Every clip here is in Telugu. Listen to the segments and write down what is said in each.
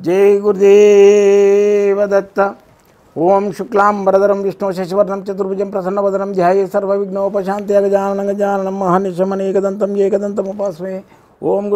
జై గురుదేవదత్త ఓం శుక్లాం వరదరం విష్ణు శశివర్ణం చతుర్భుజం ప్రసన్నవదనం ధ్యాయే సర్వవిఘ్నోపశాంతి గజానన గజాననం మహానిశమన ఏకదంతం ఏకదంతం ఉపాస్మే ఓం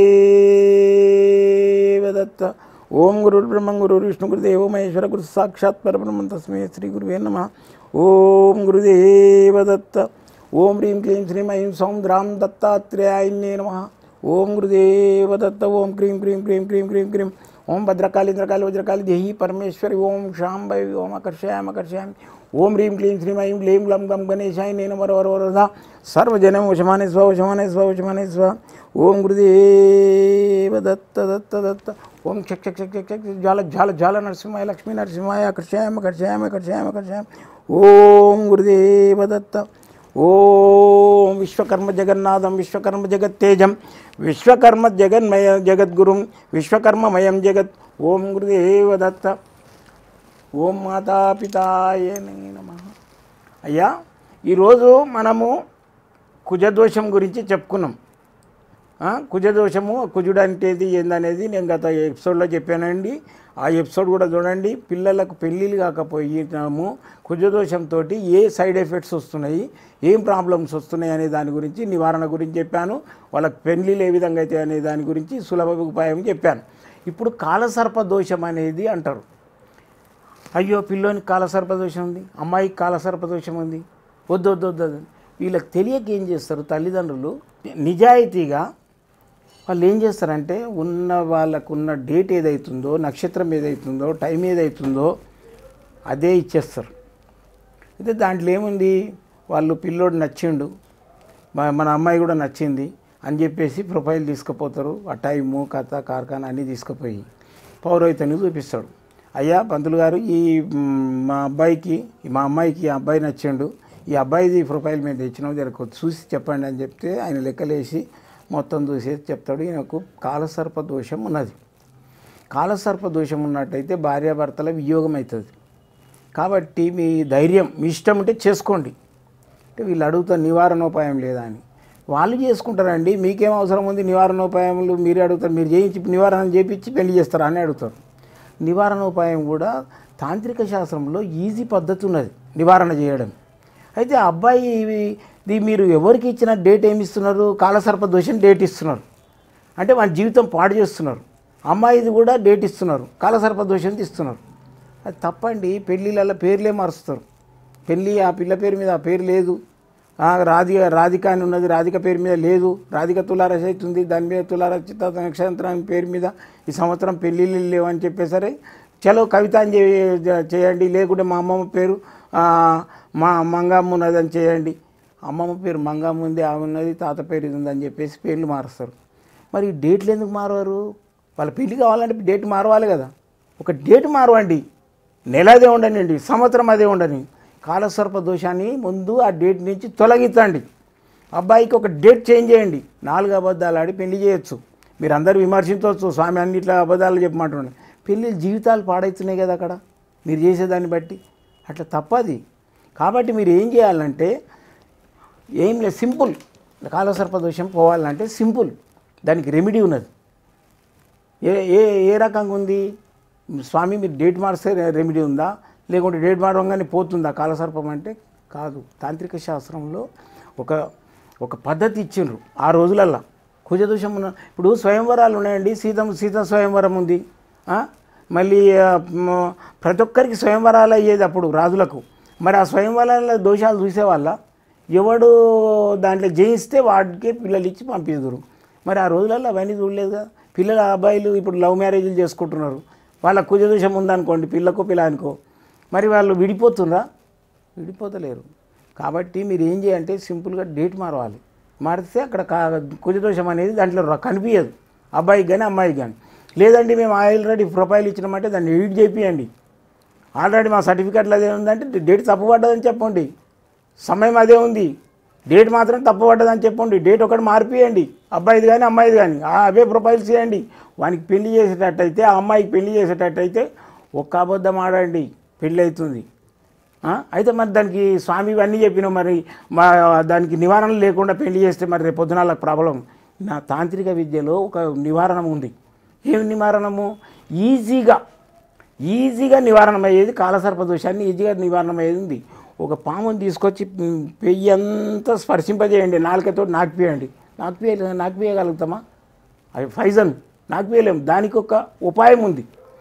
గురుదేవదత్త ఓం గురుర్ బ్రహ్మం గురు విష్ణు గురుదేవ మహేశ్వర గురు సాక్షాత్ పరబ్రహ్మం తస్మే శ్రీ గురువే నమ ఓం గురుదేవదత్త ఓం హ్రీం క్లీం శ్రీం ఐం సౌం ద్రాం దత్తాత్రేయాయన్యే నమ ఓం గురుదేవదత్త ఓం క్రీం క్రీం క్రీం క్రీం క్రీం క్రీం ఓం భద్రకాళి ఇంద్రకాళి వజ్రకాళి దేహి పరమేశ్వరి ఓం శాంభై ఓం అకర్షయామి అకర్షయామి ఓం హ్రీం క్లీం శ్రీం ఐం క్లీం గ్లం గం గణేశాయ నేను వర వర వరద సర్వజనం వశమానే స్వ వశమానే స్వ వశమానే స్వ ఓం గురుదేవ దత్త దత్త దత్త ఓం క్షక్ క్షక్ క్షక్ క్షక్ క్షక్ జ్వాల జ్వాల జ్వాల నరసింహాయ లక్ష్మీ నరసింహాయ అకర్షయామి అకర్షయామి అకర్షయామి అకర్షయామి ఓం గురుదేవ దత్త ఓం విశ్వకర్మ జగన్నాథం విశ్వకర్మ జగత్తేజం విశ్వకర్మ జగన్మయ జగద్గురుం విశ్వకర్మమయం జగత్ ఓం గురుదేవ దత్త ఓం మాతాపితాయ నమ అయ్యా ఈరోజు మనము కుజదోషం గురించి చెప్పుకున్నాం ఆ, కుజదోషము కుజుడు అంటేది ఏందనేది నేను గత ఎపిసోడ్లో చెప్పానండి ఆ ఎపిసోడ్ కూడా చూడండి పిల్లలకు పెళ్ళిళ్ళు కాకపోయినాము కుజదోషంతో ఏ సైడ్ ఎఫెక్ట్స్ వస్తున్నాయి ఏం ప్రాబ్లమ్స్ వస్తున్నాయి అనే దాని గురించి నివారణ గురించి చెప్పాను వాళ్ళకి పెళ్ళిళ్ళు ఏ విధంగా అయితే అనే దాని గురించి సులభ ఉపాయం చెప్పాను ఇప్పుడు కాలసర్ప దోషం అనేది అంటారు అయ్యో పిల్లోనికి కాలసర్ప దోషం ఉంది అమ్మాయికి కాలసర్ప దోషం ఉంది వద్దు వద్దు వద్దు వద్దు. వీళ్ళకి తెలియక ఏం చేస్తారు తల్లిదండ్రులు నిజాయితీగా వాళ్ళు ఏం చేస్తారంటే ఉన్న వాళ్ళకున్న డేట్ ఏదైతుందో నక్షత్రం ఏదైతుందో టైం ఏదైతుందో అదే ఇచ్చేస్తారు అయితే దాంట్లో ఏముంది వాళ్ళు పిల్లోడు నచ్చిండు మ- మన అమ్మాయి కూడా నచ్చింది అని చెప్పేసి ప్రొఫైల్ తీసుకుపోతారు ఆ టైము కథ కార్ఖానా అన్నీ తీసుకుపోయి పౌరోహితని చూపిస్తాడు అయ్యా పంతులు గారు ఈ మ్, మా అబ్బాయికి మా అమ్మాయికి ఈ అబ్బాయి నచ్చిండు ఈ అబ్బాయిది ప్రొఫైల్ మీద తెచ్చినాం జరకు చూసి చెప్పండి అని చెప్తే ఆయన లెక్కలేసి మొత్తం చూసేసి చెప్తాడు ఈయనకు కాలసర్ప దోషం ఉన్నది కాలసర్ప దోషం ఉన్నట్టయితే భార్యాభర్తల వియోగం అవుతుంది కాబట్టి మీ ధైర్యం మీ ఇష్టం ఉంటే చేసుకోండి అంటే వీళ్ళు అడుగుతారు నివారణోపాయం లేదా అని వాళ్ళు చేసుకుంటారండి మీకేం అవసరం ఉంది నివారణోపాయములు మీరే అడుగుతారు మీరు చేయించి నివారణ చేయించి పెళ్లి చేస్తారా అని అడుగుతారు నివారణోపాయం కూడా తాంత్రిక శాస్త్రంలో ఈజీ పద్ధతి ఉన్నది నివారణ చేయడం అయితే ఆ అబ్బాయి ఇది మీరు ఎవరికి ఇచ్చిన డేట్ ఏమి ఇస్తున్నారు కాలసర్ప దోషం డేట్ ఇస్తున్నారు అంటే వాళ్ళ జీవితం పాడు చేస్తున్నారు అమ్మాయిది కూడా డేట్ ఇస్తున్నారు కాలసర్ప దోషం ఇస్తున్నారు అది తప్పండి పెళ్ళిళ్ళ పేర్లే మారుస్తారు పెళ్ళి ఆ పిల్ల పేరు మీద ఆ పేరు లేదు ఆ రాధిక రాధిక అని ఉన్నది రాధిక పేరు మీద లేదు రాధిక తులారస అవుతుంది దాని మీద తులారస చిత్త నక్షత్రం పేరు మీద ఈ సంవత్సరం పెళ్ళిళ్ళు లేవు అని చెప్పేసరి చలో కవిత అని చే- చేయండి లేకుంటే మా అమ్మమ్మ పేరు ఆ, మా మంగమ్మ ఉన్నది అని చేయండి అమ్మమ్మ పేరు మంగమ్మ ఉంది ఆమె ఉన్నది తాత పేరు ఇది ఉంది అని చెప్పేసి పేర్లు మారుస్తారు మరి ఈ డేట్లు ఎందుకు మారవారు వాళ్ళ పెళ్లి కావాలంటే డేట్ మారవాలి కదా ఒక డేట్ మారవండి నెల అదే ఉండనండి సంవత్సరం అదే ఉండని కాలసర్ప దోషాన్ని ముందు ఆ డేట్ నుంచి తొలగించండి అబ్బాయికి ఒక డేట్ చేంజ్ చేయండి నాలుగు అబద్ధాలు ఆడి పెళ్లి చేయొచ్చు మీరు అందరూ విమర్శించవచ్చు స్వామి అన్నిట్లో అబద్ధాలు చెప్పమంటున్నాను పెళ్ళి జీవితాలు పాడవుతున్నాయి కదా అక్కడ మీరు చేసేదాన్ని బట్టి అట్లా తప్పది కాబట్టి మీరు ఏం చేయాలంటే ఏం లేదు సింపుల్ కాలసర్ప దోషం పోవాలంటే సింపుల్ దానికి రెమెడీ ఉన్నది ఏ ఏ ఏ రకంగా ఉంది స్వామి మీరు డేట్ మారిస్తే రెమెడీ ఉందా లేకుంటే డేట్ మారవంగానే పోతుందా కాలసర్పం అంటే కాదు తాంత్రిక శాస్త్రంలో ఒక ఒక పద్ధతి ఇచ్చిండ్రు ఆ రోజులల్లో కుజదోషం ఉన్న ఇప్పుడు స్వయంవరాలు ఉన్నాయండి సీత సీత స్వయంవరం ఉంది ఆ? మళ్ళీ ఆ, మ- ప్రతి ఒక్కరికి స్వయంవరాలు అయ్యేది అప్పుడు రాజులకు మరి ఆ స్వయంవరాల దోషాలు చూసేవాళ్ళ ఎవడు దాంట్లో జయిస్తే వాడికే పిల్లలు ఇచ్చి పంపిస్తారు మరి ఆ రోజులలో అవన్నీ చూడలేదు కదా పిల్లల అబ్బాయిలు ఇప్పుడు లవ్ మ్యారేజ్లు చేసుకుంటున్నారు వాళ్ళ కుజదోషం ఉందనుకోండి పిల్లకు పిల్లానికో మరి వాళ్ళు విడిపోతుండ్రా విడిపోతలేరు కాబట్టి మీరు ఏం చేయాలంటే సింపుల్గా డేట్ మారవాలి మారితే అక్కడ కా- కుజదోషం అనేది దాంట్లో ర- కనిపించదు అబ్బాయికి కానీ అమ్మాయికి కానీ లేదండి మేము ఆల్రెడీ ప్రొఫైల్ ఇచ్చినామంటే దాన్ని ఎడిట్ చేపియండి ఆల్రెడీ మా సర్టిఫికెట్లు అదే ఉందంటే డేట్ తప్పుపడ్డదని చెప్పండి సమయం అదే ఉంది డేట్ మాత్రం తప్పుపడ్డదని చెప్పండి డేట్ ఒకటి మార్పియండి అబ్బాయిది కానీ అమ్మాయిది కానీ ఆ అవే ప్రొఫైల్స్ చేయండి వానికి పెళ్లి చేసేటట్టయితే ఆ అమ్మాయికి పెళ్లి చేసేటట్టయితే ఒక్క అబద్ధం ఆడండి పెళ్ళి అవుతుంది ఆ? అయితే మరి దానికి స్వామి ఇవన్నీ చెప్పినావు మరి మా దానికి నివారణ లేకుండా పెళ్లి చేస్తే మరి రేపు పొద్దున వాళ్ళకి ప్రాబ్లం నా తాంత్రిక విద్యలో ఒక నివారణ ఉంది ఏం నివారణము ఈజీగా ఈజీగా నివారణమయ్యేది కాలసర్ప దోషాన్ని ఈజీగా నివారణమయ్యేది ఉంది ఒక పాముని తీసుకొచ్చి ఉమ్, పెయ్యి అంతా స్పర్శింపజేయండి నాలుకతో నాకిపియండి నాకిపియ నాకిపియగలుగుతామా అవి ఫైజన్ నాకిపియలేము దానికి ఒక ఉపాయం ఉంది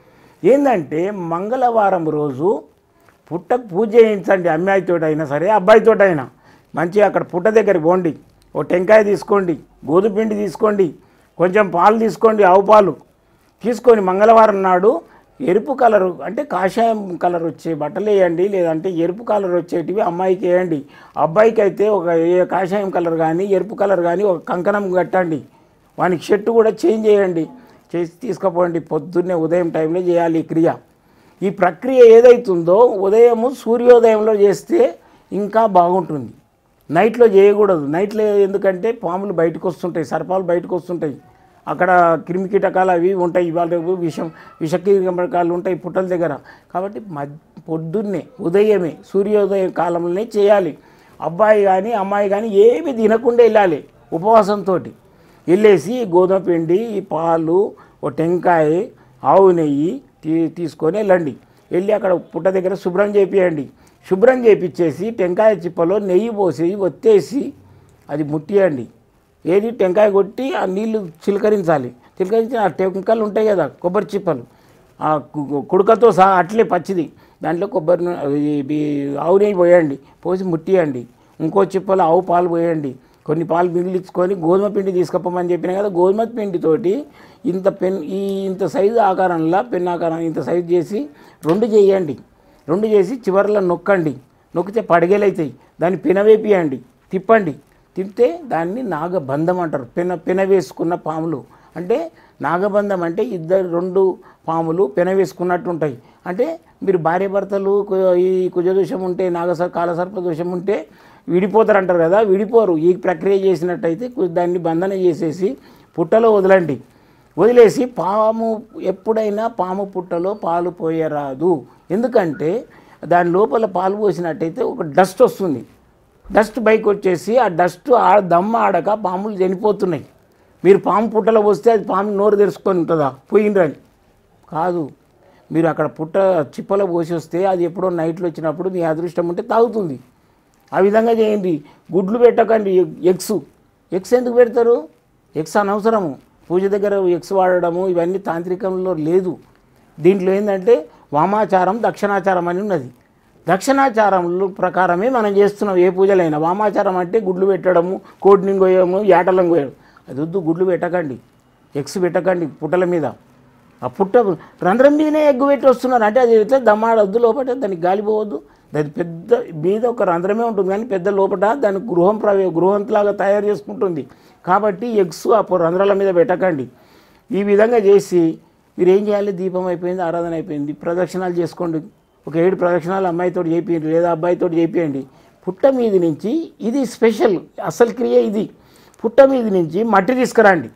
ఏంటంటే మంగళవారం రోజు పుట్టకు పూజ చేయించండి అమ్మాయితో అయినా సరే అబ్బాయితో అయినా మంచిగా అక్కడ పుట్ట దగ్గరికి పోండి ఓ టెంకాయ తీసుకోండి గోధుమ పిండి తీసుకోండి కొంచెం పాలు తీసుకోండి ఆవు పాలు తీసుకొని మంగళవారం నాడు ఎరుపు కలరు అంటే కాషాయం కలర్ వచ్చే బట్టలు వేయండి లేదంటే ఎరుపు కలర్ వచ్చేటివి అమ్మాయికి వేయండి అబ్బాయికి అయితే ఒక ఏ కాషాయం కలర్ కానీ ఎరుపు కలర్ కానీ ఒక కంకణం కట్టండి వానికి షర్టు కూడా చేంజ్ చేయండి చేసి తీసుకుపోండి పొద్దున్నే ఉదయం టైంలో చేయాలి ఈ క్రియ ఈ ప్రక్రియ ఏదైతుందో ఉదయము సూర్యోదయంలో చేస్తే ఇంకా బాగుంటుంది నైట్లో చేయకూడదు నైట్లో ఎందుకంటే పాములు బయటకు వస్తుంటాయి సర్పాలు బయటకు వస్తుంటాయి అక్కడ క్రిమి కీటకాలు అవి ఉంటాయి ఇవాళ రేపు విషం విషకీటకాలు ఉంటాయి పుట్టల దగ్గర కాబట్టి మద్ పొద్దున్నే ఉదయమే సూర్యోదయం కాలంలోనే చేయాలి అబ్బాయి కానీ అమ్మాయి కానీ ఏమి తినకుండా వెళ్ళాలి ఉపవాసంతో వెళ్ళేసి గోధుమ పిండి ఈ పాలు ఓ టెంకాయ ఆవు నెయ్యి తీ తీసుకొని వెళ్ళండి వెళ్ళి అక్కడ పుట్ట దగ్గర శుభ్రం చేపియండి శుభ్రం చేపిచ్చేసి టెంకాయ చిప్పలో నెయ్యి పోసి ఒత్తేసి అది ముట్టియండి ఏది టెంకాయ కొట్టి ఆ నీళ్లు చిలకరించాలి చిలకరించి ఆ టెంకాయలు ఉంటాయి కదా కొబ్బరి చిప్పలు ఆ కు- కుడకతో సహా అట్లే పచ్చిది దాంట్లో కొబ్బరి నూ- ఈ- ఈ ఆవు నెయ్యి పోయండి పోసి ముట్టియండి ఇంకో చిప్పలో ఆవు పాలు పోయండి కొన్ని పాలు మిగిలించుకొని గోధుమ పిండి తీసుకపోమని చెప్పిన కదా గోధుమ పిండితోటి ఇంత పెన్ ఈ ఇంత సైజు ఆకారంలో పెన్ ఆకారం ఇంత సైజు చేసి రెండు చేయండి రెండు చేసి చివర్లో నొక్కండి నొక్కితే పడగలవుతాయి దాన్ని పినవేపియండి తిప్పండి తిప్పితే దాన్ని నాగబంధం అంటారు పెన పెన వేసుకున్న పాములు అంటే నాగబంధం అంటే ఇద్దరు రెండు పాములు పెన వేసుకున్నట్టు ఉంటాయి అంటే మీరు భార్య భర్తలు కు- ఈ కుజదోషం ఉంటే నాగస కాలసర్ప దోషం ఉంటే విడిపోతారు అంటారు కదా విడిపోరు ఈ ప్రక్రియ చేసినట్టయితే కు- దాన్ని బంధన చేసేసి పుట్టలో వదలండి వదిలేసి పాము ఎప్పుడైనా పాము పుట్టలో పాలు పోయరాదు ఎందుకంటే దాని లోపల పాలు పోసినట్టయితే ఒక డస్ట్ వస్తుంది డస్ట్ బైక్ వచ్చేసి ఆ డస్ట్ ఆ దమ్మ ఆడక పాములు చనిపోతున్నాయి మీరు పాము పుట్టలో వస్తే అది పాము నోరు తెరుచుకొని ఉంటుందా పోయిండ్రని కాదు మీరు అక్కడ పుట్ట చిప్పలో పోసి వస్తే అది ఎప్పుడో నైట్లో వచ్చినప్పుడు మీ అదృష్టం ఉంటే తాగుతుంది ఆ విధంగా చేయండి గుడ్లు పెట్టకండి ఎగ్స్ ఎగ్స్ ఎందుకు పెడతారు ఎగ్స్ అనవసరము పూజ దగ్గర ఎగ్స్ వాడడము ఇవన్నీ తాంత్రికంలో లేదు దీంట్లో ఏంటంటే వామాచారం దక్షిణాచారం అని ఉన్నది దక్షిణాచారంలో ప్రకారమే మనం చేస్తున్నాం ఏ పూజలైనా వామాచారం అంటే గుడ్లు పెట్టడము కోడిని కోయడము ఏటలను కోయడం అది వద్దు గుడ్లు పెట్టకండి ఎగ్స్ పెట్టకండి పుట్టల మీద ఆ పుట్ట రంధ్రం మీదనే ఎగ్గు పెట్టి వస్తున్నారు అంటే అది ఎట్లా దమ్మాడొద్దు లోపల దానికి గాలి పోవద్దు దాని పెద్ద మీద ఒక రంధ్రమే ఉంటుంది కానీ పెద్ద లోపల దాని గృహం ప్రవే గృహంలాగా తయారు చేసుకుంటుంది కాబట్టి ఎగ్స్ ఆ పొ- రంధ్రాల మీద పెట్టకండి ఈ విధంగా చేసి మీరు ఏం చేయాలి దీపం అయిపోయింది ఆరాధన అయిపోయింది ప్రదక్షిణాలు చేసుకోండి ఒక ఏడు ప్రదక్షిణాలు అమ్మాయితో చేపియండి లేదా అబ్బాయితో చేపియండి పుట్ట మీది నుంచి ఇది స్పెషల్ అసలు క్రియ ఇది పుట్ట మీది నుంచి మట్టి తీసుకురండి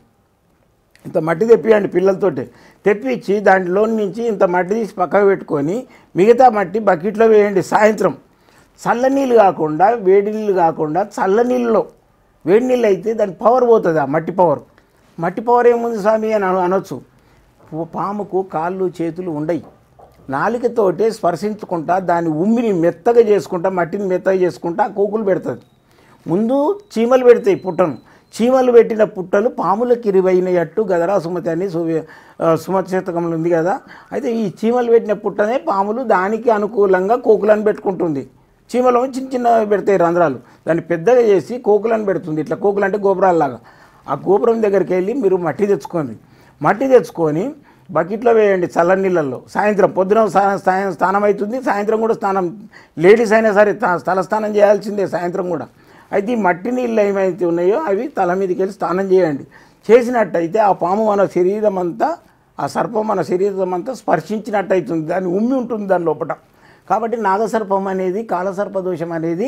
ఇంత మట్టి తెప్పియండి పిల్లలతోటి తెప్పించి దాంట్లో నుంచి ఇంత మట్టి తీసి పక్కకు పెట్టుకొని మిగతా మట్టి బకెట్లో వేయండి సాయంత్రం చల్లనీళ్ళు కాకుండా వేడి నీళ్ళు కాకుండా చల్లనీళ్ళలో వేడి నీళ్ళు అయితే దాని పవర్ పోతుంది ఆ మట్టి పవర్ మట్టి పవర్ ఏముంది స్వామి అని అన- అనొచ్చు పూ- పాముకు కాళ్ళు చేతులు ఉండయి నాలికతోటే స్పర్శించుకుంటా దాని ఉమ్మిని మెత్తగా చేసుకుంటా మట్టిని మెత్తగా చేసుకుంటా కోకులు పెడుతుంది ముందు చీమలు పెడతాయి పుట్టను చీమలు పెట్టిన పుట్టలు పాములకు ఇరువైనట్టు గదరా సుమతి అని సు సుమతి శతకంలో ఉంది కదా అయితే ఈ చీమలు పెట్టిన పుట్టనే పాములు దానికి అనుకూలంగా కోకులను పెట్టుకుంటుంది చీమలు చిన్న చిన్న పెడతాయి రంధ్రాలు దాన్ని పెద్దగా చేసి కోకులను పెడుతుంది ఇట్లా కోకులు అంటే గోపురాల్లాగా ఆ గోపురం దగ్గరికి వెళ్ళి మీరు మట్టి తెచ్చుకోండి మట్టి తెచ్చుకొని బకెట్లో వేయండి చల్లని నీళ్ళల్లో సాయంత్రం పొద్దున సా- సాయం స్నానం అవుతుంది సాయంత్రం కూడా స్నానం లేడీస్ అయినా సరే త- తల స్నానం చేయాల్సిందే సాయంత్రం కూడా అయితే ఈ మట్టి నీళ్ళు ఏమైతే ఉన్నాయో అవి తల మీదకి వెళ్ళి స్నానం చేయండి చేసినట్టయితే ఆ పాము మన శరీరం అంతా ఆ సర్పం మన శరీరం అంతా స్పర్శించినట్టు అవుతుంది దాని ఉమ్మి ఉంటుంది దాని లోపల కాబట్టి నాగసర్పం అనేది కాలసర్ప దోషం అనేది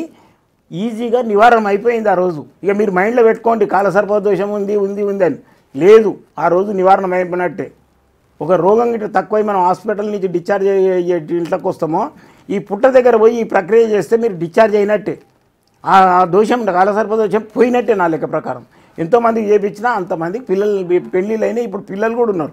ఈజీగా నివారణ అయిపోయింది ఆ రోజు ఇక మీరు మైండ్లో పెట్టుకోండి కాలసర్ప దోషం ఉంది ఉంది ఉంది అని లేదు ఆ రోజు నివారణ అయిపోయినట్టే ఒక రోగం గిట్ట తక్కువై మనం హాస్పిటల్ నుంచి డిశ్చార్జ్ అయ్యే ఇంట్లోకి వస్తామో ఈ పుట్ట దగ్గర పోయి ఈ ప్రక్రియ చేస్తే మీరు డిశ్చార్జ్ అయినట్టే ఆ ఆ దోషం కాలసర్ప దోషం పోయినట్టే నా లెక్క ప్రకారం ఎంతోమందికి చేపించినా అంతమందికి పిల్లలు పెళ్ళిళ్ళు అయినా ఇప్పుడు పిల్లలు కూడా ఉన్నారు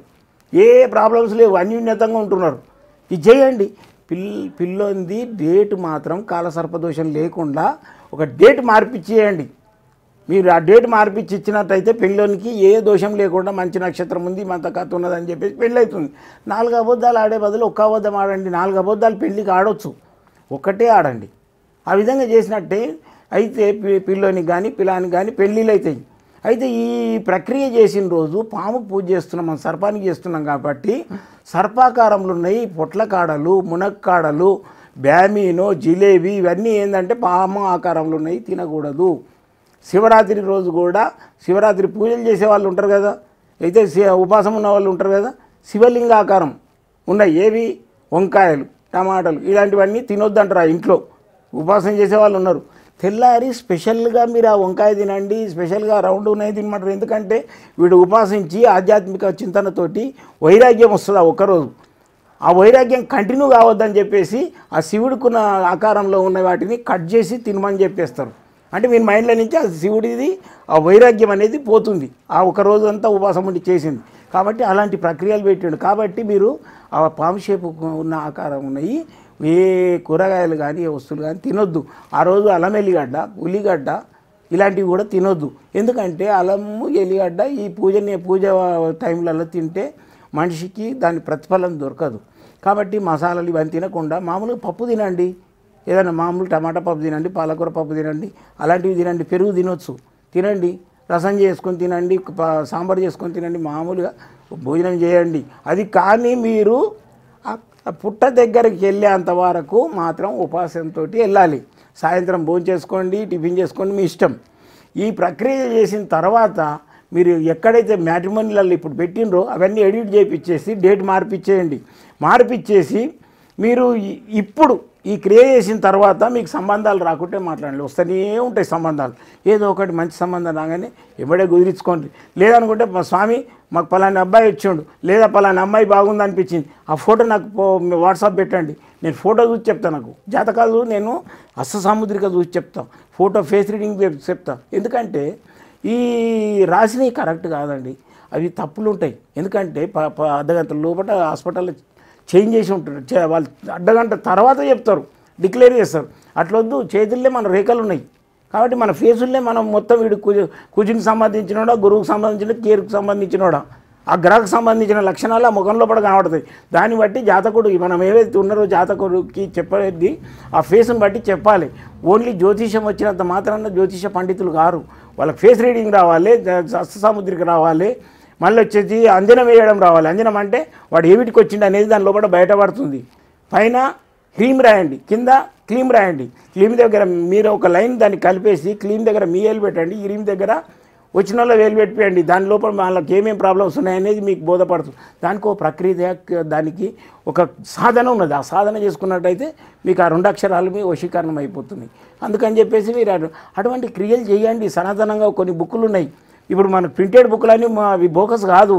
ఏ ప్రాబ్లమ్స్ లేవు అన్యూన్యతంగా ఉంటున్నారు ఇది చేయండి పిల్ పిల్లోంది డేట్ మాత్రం కాలసర్పదోషం లేకుండా ఒక డేట్ మార్పిచ్చేయండి మీరు ఆ డేట్ మార్పిచ్చి ఇచ్చినట్టయితే పెళ్ళోనికి ఏ దోషం లేకుండా మంచి నక్షత్రం ఉంది మంత కథ ఉన్నదని చెప్పేసి పెళ్ళి అవుతుంది నాలుగు అబద్ధాలు ఆడే బదులు ఒక్క అబద్ధం ఆడండి నాలుగు అబద్ధాలు పెళ్ళికి ఆడొచ్చు ఒక్కటే ఆడండి ఆ విధంగా చేసినట్టే అయితే పి- పిల్లోనికి కానీ పిల్లానికి కానీ పెళ్ళిళ్ళు అవుతాయి అయితే ఈ ప్రక్రియ చేసిన రోజు పాము పూజ చేస్తున్నాం మనం సర్పానికి చేస్తున్నాం కాబట్టి సర్పాకారంలో ఉన్నాయి పొట్లకాడలు మునక్కాడలు బ్యామీను జిలేబీ ఇవన్నీ ఏంటంటే పాము ఆకారంలో ఉన్నాయి తినకూడదు శివరాత్రి రోజు కూడా శివరాత్రి పూజలు చేసే వాళ్ళు ఉంటారు కదా అయితే శి- ఉపాసం ఉన్న వాళ్ళు ఉంటారు కదా శివలింగాకారం ఉన్నాయి ఏవి వంకాయలు టమాటాలు ఇలాంటివన్నీ తినొద్దంటారు ఆ ఇంట్లో ఉపాసం చేసే వాళ్ళు ఉన్నారు తెల్లారి స్పెషల్గా మీరు ఆ వంకాయ తినండి స్పెషల్గా రౌండ్ ఉన్నాయి తినమంటారు ఎందుకంటే వీడు ఉపాసించి ఆధ్యాత్మిక చింతనతోటి వైరాగ్యం వస్తుంది ఆ ఒక్కరోజు ఆ వైరాగ్యం కంటిన్యూ కావద్దని చెప్పేసి ఆ శివుడికున్న ఆకారంలో ఉన్న వాటిని కట్ చేసి తినమని చెప్పేస్తారు అంటే మీ మైండ్లో నుంచి ఆ శివుడిది ఆ వైరాగ్యం అనేది పోతుంది ఆ ఒక రోజు అంతా ఉపవాసం ఉండి చేసింది కాబట్టి అలాంటి ప్రక్రియలు పెట్టాడు కాబట్టి మీరు ఆ పాము షేపు ఉన్న ఆకారం ఉన్నాయి ఏ కూరగాయలు కానీ ఏ వస్తువులు కానీ తినొద్దు ఆ రోజు అల్లం ఎల్లిగడ్డ ఉల్లిగడ్డ ఇలాంటివి కూడా తినొద్దు ఎందుకంటే అల్లము ఎల్లిగడ్డ ఈ పూజ పూజ టైంలలో తింటే మనిషికి దాని ప్రతిఫలం దొరకదు కాబట్టి మసాలాలు ఇవన్నీ తినకుండా మామూలుగా పప్పు తినండి ఏదైనా మామూలు టమాటా పప్పు తినండి పాలకూర పప్పు తినండి అలాంటివి తినండి పెరుగు తినొచ్చు తినండి రసం చేసుకొని తినండి ప- సాంబార్ చేసుకొని తినండి మామూలుగా భోజనం చేయండి అది కానీ మీరు ఆ ఆ పుట్ట దగ్గరికి వెళ్ళేంత వరకు మాత్రం ఉపాసంతో వెళ్ళాలి సాయంత్రం భోజనం చేసుకోండి టిఫిన్ చేసుకోండి మీ ఇష్టం ఈ ప్రక్రియ చేసిన తర్వాత మీరు ఎక్కడైతే మ్యాట్రిమోనీలలో ఇప్పుడు పెట్టినరో అవన్నీ ఎడిట్ చేయించేసి డేట్ మార్పిచ్చేయండి మార్పిచ్చేసి మీరు ఇ- ఇప్పుడు ఈ క్రియ చేసిన తర్వాత మీకు సంబంధాలు రాకుంటే మాట్లాడండి వస్తూనే ఉంటాయి సంబంధాలు ఏదో ఒకటి మంచి సంబంధం రాగానే ఎవడే కుదిరించుకోండి లేదనుకుంటే మా స్వామి మాకు పలానా అబ్బాయి వచ్చిండు లేదా పలానా అమ్మాయి బాగుంది అనిపించింది ఆ ఫోటో నాకు పో- వాట్సాప్ పెట్టండి నేను ఫోటో చూసి చెప్తాను నాకు జాతకాలు నేను అస్స సాముద్రిక చూసి చెప్తాను ఫోటో ఫేస్ రీడింగ్ చెప్తా ఎందుకంటే ఈ రాసినవి కరెక్ట్ కాదండి అవి తప్పులు ఉంటాయి ఎందుకంటే ప- ప- అర్ధగంట లోపల హాస్పిటల్లో చేంజ్ చేసి ఉంటారు చే- వాళ్ళు అర్ధగంట తర్వాత చెప్తారు డిక్లేర్ చేస్తారు అట్లొద్దు చేతుల్లో మన రేఖలు ఉన్నాయి కాబట్టి మన ఫేసుల్లే మనం మొత్తం వీడు కుజ కుజునికి సంబంధించినోడా గురువుకు సంబంధించిన కేరుకు సంబంధించినోడా ఆ గ్రహకు సంబంధించిన లక్షణాలు ఆ ముఖంలో కూడా కనబడతాయి దాన్ని బట్టి జాతకుడు మనం ఏవైతే ఉన్నారో జాతకుడికి చెప్పేది ఆ ఫేస్ని బట్టి చెప్పాలి ఓన్లీ జ్యోతిషం వచ్చినంత మాత్రాన జ్యోతిష పండితులు కారు వాళ్ళకి ఫేస్ రీడింగ్ రావాలి సాముద్రిక రావాలి మళ్ళీ వచ్చేసి అంజనం వేయడం రావాలి అంజనం అంటే వాడు ఏమిటికి వచ్చిండు అనేది దాని లోపల బయటపడుతుంది పైన క్లీమ్ రాయండి కింద క్లీమ్ రాయండి క్లీమ్ దగ్గర మీరు ఒక లైన్ దాన్ని కలిపేసి క్లీమ్ దగ్గర మీ వేలు పెట్టండి క్లీమ్ దగ్గర వచ్చిన వాళ్ళ వేలు పెట్టిపోయండి దాని లోపల వాళ్ళకి ఏమేమి ప్రాబ్లమ్స్ ఉన్నాయనేది మీకు బోధపడుతుంది దానికి ఒక ప్రక్రియ దానికి ఒక సాధన ఉన్నది ఆ సాధన చేసుకున్నట్టయితే మీకు ఆ రెండు అక్షరాలు మీ వశీకరణం అయిపోతుంది అందుకని చెప్పేసి మీరు అటు- అటువంటి క్రియలు చేయండి సనాతనంగా కొన్ని బుక్కులు ఉన్నాయి ఇప్పుడు మన ప్రింటెడ్ బుక్లన్నీ మా- అవి బోకస్ కాదు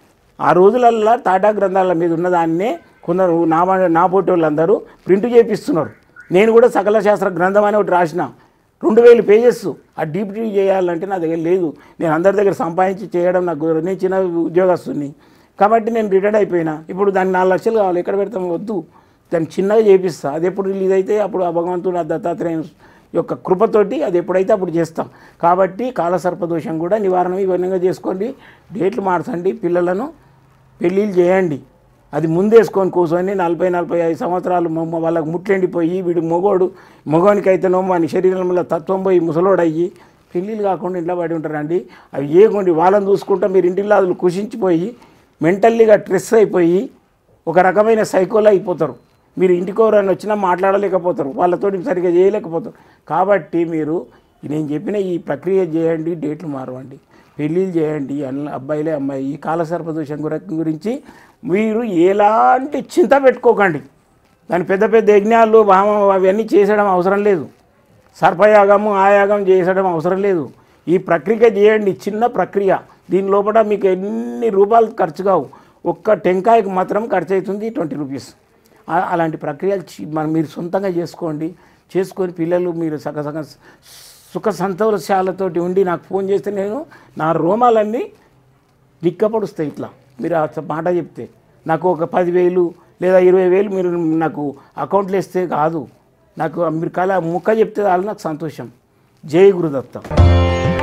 ఆ రోజులల్లో టాటా గ్రంథాల మీద ఉన్నదాన్నే కొందరు నా నా పోటీ వాళ్ళందరూ ప్రింట్ చేపిస్తున్నారు నేను కూడా సకల శాస్త్ర గ్రంథం అని ఒకటి రాసిన రెండు వేలు పేజెస్ ఆ డీప్టీ చేయాలంటే నా దగ్గర లేదు నేను అందరి దగ్గర సంపాదించి చేయడం నాకు కుదరదు. నేను చిన్న ఉద్యోగస్తుని కాబట్టి నేను రిటైర్డ్ అయిపోయినా ఇప్పుడు దానికి నాలుగు లక్షలు కావాలి ఎక్కడ పెడతాం వద్దు దాన్ని చిన్నగా చేపిస్తా అది ఎప్పుడు రిలీజ్ అయితే అప్పుడు ఆ భగవంతుడు ఆ దత్తాత్రేయం యొక్క కృపతోటి అది ఎప్పుడైతే అప్పుడు చేస్తాం కాబట్టి కాలసర్పదోషం కూడా నివారణ ఈ విధంగా చేసుకోండి డేట్లు మార్చండి పిల్లలను పెళ్ళిళ్ళు చేయండి అది ముందేసుకొని కూర్చొని నలభై నలభై ఐదు సంవత్సరాలు మొమ్మ వాళ్ళకు ముట్లెండిపోయి వీడు మొగోడు మొగోనికి అయితేనేమో వాని శరీరంలో తత్వం పోయి ముసలోడయ్యి పెళ్ళిళ్ళు కాకుండా ఇంట్లో పడి ఉంటారండి అవి ఏకోండి వాళ్ళని చూసుకుంటా మీరు ఇంటిలో అదులు కుషించిపోయి మెంటల్లీగా స్ట్రెస్ అయిపోయి ఒక రకమైన సైకోలో అయిపోతారు మీరు ఇంటికి ఎవరైనా వచ్చినా మాట్లాడలేకపోతారు వాళ్ళతో సరిగ్గా చేయలేకపోతారు కాబట్టి మీరు నేను చెప్పిన ఈ ప్రక్రియ చేయండి డేట్లు మారవండి పెళ్ళిళ్ళు చేయండి అన్న అబ్బాయిలే అమ్మాయి ఈ కాలసర్పదోషం గుర- గురించి మీరు ఎలాంటి చింత పెట్టుకోకండి దాని పెద్ద పెద్ద యజ్ఞాలు భామ అవన్నీ చేసడం అవసరం లేదు సర్పయాగము ఆయాగం చేసడం అవసరం లేదు ఈ ప్రక్రియ చేయండి చిన్న ప్రక్రియ దీని లోపల మీకు ఎన్ని రూపాయలు ఖర్చు కావు ఒక్క టెంకాయకు మాత్రం ఖర్చు అవుతుంది ట్వంటీ రూపీస్ ఆ- అలాంటి ప్రక్రియలు చి- మనం మీరు సొంతంగా చేసుకోండి చేసుకొని పిల్లలు మీరు సగ సగ సుఖ సంతోషాలతోటి ఉండి నాకు ఫోన్ చేస్తే నేను నా రోమాలన్నీ నిక్కపడుస్తాయి ఇట్లా మీరు ఆ మాట చెప్తే నాకు ఒక పదివేలు లేదా ఇరవై వేలు మీరు నాకు అకౌంట్లో ఇస్తే కాదు నాకు మీరు కళ ముక్క చెప్తే చాలు నాకు సంతోషం జై గురుదత్త